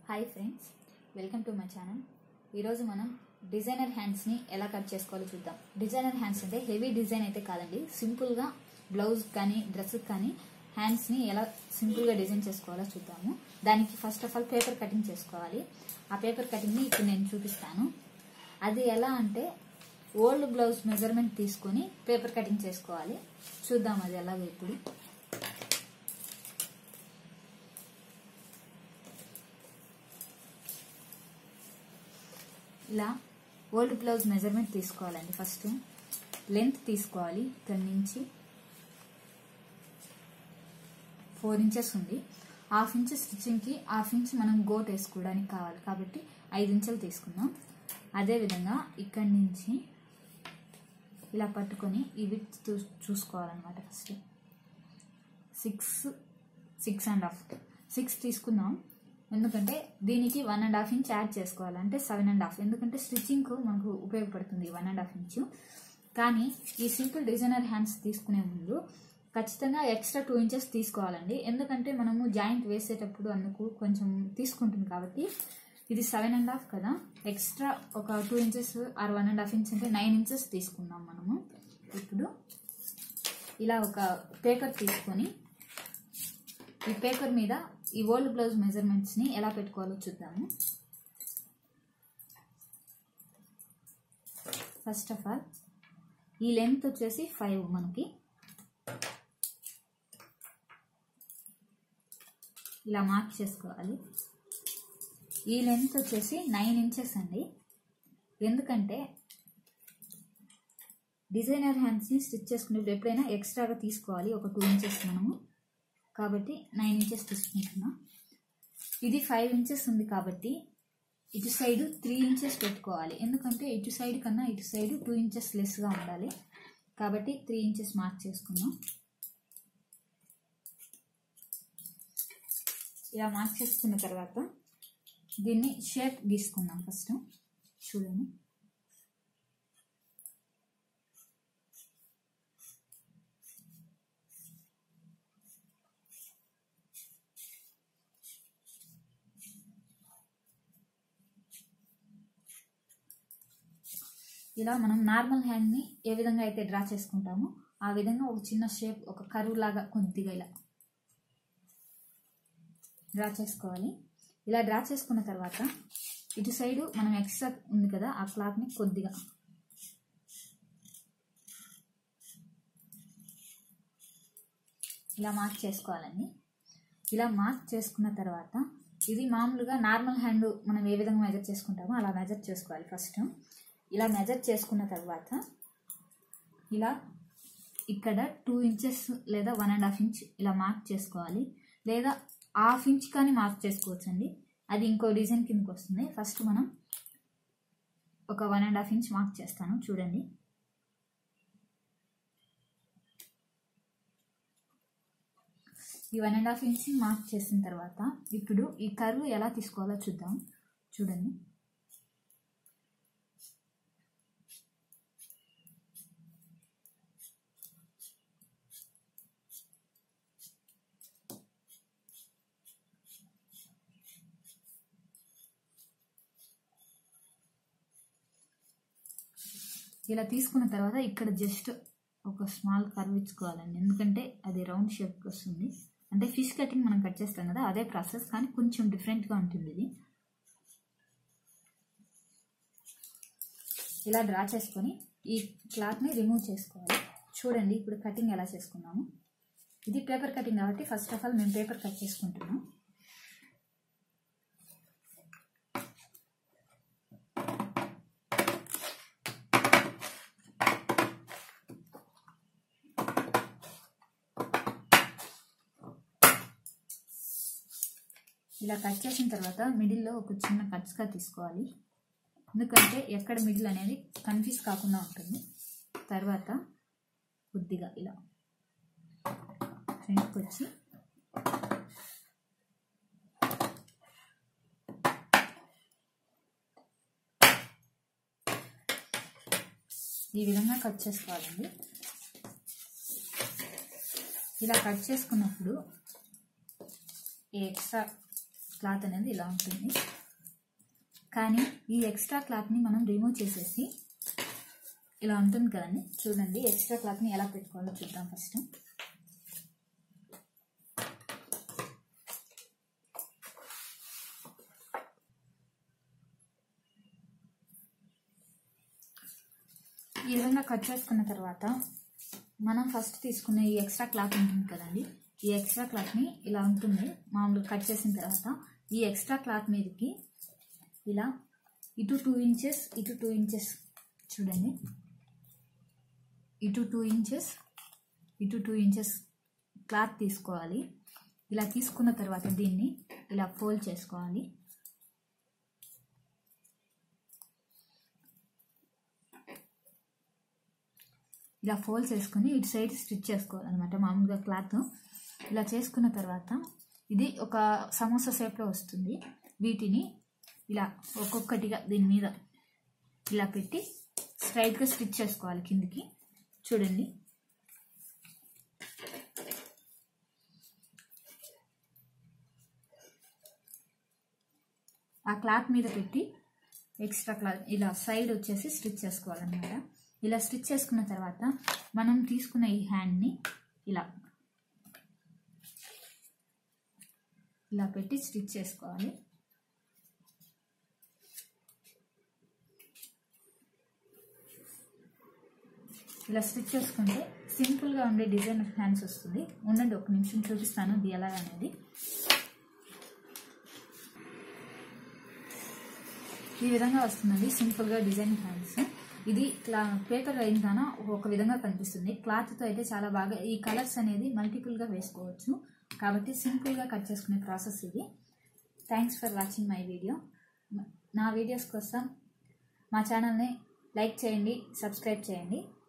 hi friends welcome to my channel ఈరోజు మనం designer హ్యాండ్స్ని ఎలా కట్ చేసుకోవాలో చూద్దాం డిజైనర్ హ్యాండ్స్ అంటే హెవీ డిజైన్ అయితే కాదండి సింపుల్గా బ్లౌజ్ కానీ డ్రెస్ కానీ హ్యాండ్స్ని ఎలా సింపుల్గా డిజైన్ చేసుకోవాలో చూద్దాము దానికి first of all paper cutting చేసుకోవాలి ఆ పేపర్ కటింగ్ని ఇప్పుడు నేను చూపిస్తాను అది ఎలా అంటే ఓల్డ్ బ్లౌజ్ మెజర్మెంట్ తీసుకొని పేపర్ కటింగ్ చేసుకోవాలి చూద్దాం అది ఎలాగో ఇప్పుడు ఇలా ఓల్డ్ బ్లౌజ్ మెజర్మెంట్ తీసుకోవాలండి ఫస్ట్ లెంత్ తీసుకోవాలి ఇక్కడ నుంచి ఫోర్ ఇంచెస్ ఉంది హాఫ్ ఇంచ్ స్టిచ్చింగ్కి హాఫ్ ఇంచ్ మనం గోట్ వేసుకోవడానికి కావాలి కాబట్టి ఐదు ఇంచులు తీసుకుందాం అదేవిధంగా ఇక్కడి నుంచి ఇలా పట్టుకొని ఈ విత్ చూసుకోవాలన్నమాట first six six and half six తీసుకుందాం ఎందుకంటే దీనికి one and half inch add చేసుకోవాలి అంటే సెవెన్ అండ్ హాఫ్ ఎందుకంటే స్టిచ్చింగ్కు మనకు ఉపయోగపడుతుంది వన్ అండ్ హాఫ్ ఇంచు కానీ ఈ సింపుల్ డిజైనర్ హ్యాండ్స్ తీసుకునే ముందు ఖచ్చితంగా ఎక్స్ట్రా టూ ఇంచెస్ తీసుకోవాలండి ఎందుకంటే మనము జాయింట్ వేసేటప్పుడు అందుకు కొంచెం తీసుకుంటుంది కాబట్టి ఇది సెవెన్ అండ్ హాఫ్ కదా ఎక్స్ట్రా ఒక two inches or one and half inch అంటే నైన్ ఇంచెస్ తీసుకుందాం మనము ఇప్పుడు ఇలా ఒక పేపర్ తీసుకొని ఈ పేపర్ మీద ఈ ఓల్డ్ బ్లౌజ్ మెజర్మెంట్స్ని ఎలా పెట్టుకోవాలో చూద్దాము ఫస్ట్ ఆఫ్ ఆల్ ఈ లెంత్ వచ్చేసి ఫైవ్ మనకి ఇలా మార్క్ చేసుకోవాలి ఈ లెంత్ వచ్చేసి నైన్ ఇంచెస్ అండి ఎందుకంటే డిజైనర్ హ్యాండ్స్ని స్టిచ్ చేసుకునేప్పుడు ఎప్పుడైనా ఎక్స్ట్రాగా తీసుకోవాలి ఒక టూ ఇంచెస్ మనము కాబట్టి నైన్ ఇంచెస్ తీసుకుంటున్నా ఇది ఫైవ్ ఇంచెస్ ఉంది కాబట్టి ఇటు సైడ్ త్రీ ఇంచెస్ పెట్టుకోవాలి ఎందుకంటే ఇటు సైడ్ కన్నా ఇటు సైడ్ టూ ఇంచెస్ లెస్గా ఉండాలి కాబట్టి త్రీ ఇంచెస్ మార్క్ చేసుకుందాం ఇలా మార్క్ చేసుకున్న తర్వాత దీన్ని షేప్ గీసుకుందాం ఫస్ట్ చూడండి ఇలా మనం నార్మల్ హ్యాండ్ని ఏ విధంగా అయితే డ్రా చేసుకుంటామో ఆ విధంగా ఒక చిన్న షేప్ ఒక కరువు లాగా కొద్దిగా ఇలా డ్రా చేసుకోవాలి ఇలా డ్రా చేసుకున్న తర్వాత ఇటు సైడు మనం ఎక్స్ట్రా ఉంది కదా ఆ క్లాత్ని కొద్దిగా ఇలా మార్క్ చేసుకోవాలండి ఇలా మార్క్ చేసుకున్న తర్వాత ఇది మామూలుగా నార్మల్ హ్యాండ్ మనం ఏ విధంగా మెజర్ చేసుకుంటామో అలా మెజర్ చేసుకోవాలి ఫస్ట్ ఇలా మెజర్ చేసుకున్న తర్వాత ఇలా ఇక్కడ టూ ఇంచెస్ లేదా వన్ అండ్ హాఫ్ ఇంచ్ ఇలా మార్క్ చేసుకోవాలి లేదా హాఫ్ ఇంచ్ కానీ మార్క్ చేసుకోవచ్చు అండి అది ఇంకో డిజైన్ కిందకి వస్తుంది ఫస్ట్ మనం ఒక one and half inch mark చేస్తాను చూడండి ఈ one and half inch mark చేసిన తర్వాత ఇప్పుడు ఈ కర్వ్ ఎలా తీసుకోవాలో చూద్దాం చూడండి ఇలా తీసుకున్న తర్వాత ఇక్కడ జస్ట్ ఒక స్మాల్ కర్వ్ ఇచ్చుకోవాలండి ఎందుకంటే అది రౌండ్ షేప్కి వస్తుంది అంటే ఫిష్ కటింగ్ మనం కట్ చేస్తాం కదా అదే ప్రాసెస్ కానీ కొంచెం డిఫరెంట్గా ఉంటుంది ఇది ఇలా డ్రా చేసుకొని ఈ క్లాత్ని రిమూవ్ చేసుకోవాలి చూడండి ఇప్పుడు కటింగ్ ఎలా చేసుకున్నాము ఇది పేపర్ కటింగ్ కాబట్టి ఫస్ట్ ఆఫ్ ఆల్ మేము పేపర్ కట్ చేసుకుంటున్నాం ఇలా కట్ చేసిన తర్వాత మిడిల్లో ఒక చిన్న కట్స్గా తీసుకోవాలి ఎందుకంటే ఎక్కడ మిడిల్ అనేది కన్ఫ్యూజ్ కాకుండా ఉంటుంది తర్వాత కొద్దిగా ఇలా ఫ్రంట్కి వచ్చి ఈ విధంగా కట్ చేసుకోవాలండి ఇలా కట్ చేసుకున్నప్పుడు ఈ ఎక్స్ట్రా క్లాత్ అనేది ఇలా ఉంటుంది కానీ ఈ ఎక్స్ట్రా క్లాత్ని మనం రిమూవ్ చేసేసి ఇలా ఉంటుంది కదండి చూడండి ఎక్స్ట్రా క్లాత్ని ఎలా పెట్టుకోవాలో చూద్దాం ఫస్ట్ ఈ విధంగా కట్ చేసుకున్న తర్వాత మనం ఫస్ట్ తీసుకున్న ఈ ఎక్స్ట్రా క్లాత్ ఉంటుంది కదండి ఈ ఎక్స్ట్రా క్లాత్ని ఇలా ఉంటుంది మామూలుగా కట్ చేసిన తర్వాత ఈ ఎక్స్ట్రా క్లాత్ మీదకి ఇలా ఇటు టూ ఇంచెస్ ఇటు టూ ఇంచెస్ చూడండి ఇటు టూ ఇంచెస్ ఇటు టూ ఇంచెస్ క్లాత్ తీసుకోవాలి ఇలా తీసుకున్న తర్వాత దీన్ని ఇలా ఫోల్డ్ చేసుకోవాలి ఇలా ఫోల్డ్ చేసుకుని ఇటు సైడ్ స్టిచ్ చేసుకోవాలన్నమాట మామూలుగా క్లాత్ ఇలా చేసుకున్న తర్వాత ఇది ఒక సమోసా షేప్లో వస్తుంది వీటిని ఇలా ఒక్కొక్కటిగా దీని మీద ఇలా పెట్టి స్ట్రైట్గా స్టిచ్ చేసుకోవాలి కిందికి చూడండి ఆ క్లాత్ మీద పెట్టి ఎక్స్ట్రా క్లాత్ ఇలా సైడ్ వచ్చేసి స్టిచ్ చేసుకోవాలన్నమాట ఇలా స్టిచ్ చేసుకున్న తర్వాత మనం తీసుకున్న ఈ హ్యాండ్ని ఇలా ఇలా పెట్టి స్టిచ్ చేసుకోవాలి ఇలా స్టిచ్ చేసుకుంటే సింపుల్గా ఉండే డిజైన్ హ్యాండ్స్ వస్తుంది ఉండండి ఒక నిమిషం చూపిస్తాను ఇది ఎలా అనేది ఈ విధంగా వస్తుందండి సింపుల్గా డిజైన్ హ్యాండ్స్ ఇది క్లా పేపర్ అయిన కాన ఒక విధంగా కనిపిస్తుంది క్లాత్తో అయితే చాలా బాగా ఈ కలర్స్ అనేది మల్టిపుల్గా వేసుకోవచ్చు కాబట్టి సింపుల్గా కట్ చేసుకునే ప్రాసెస్ ఇది thanks for watching my video నా వీడియోస్ కోసం మా ఛానల్ని లైక్ చేయండి సబ్స్క్రైబ్ చేయండి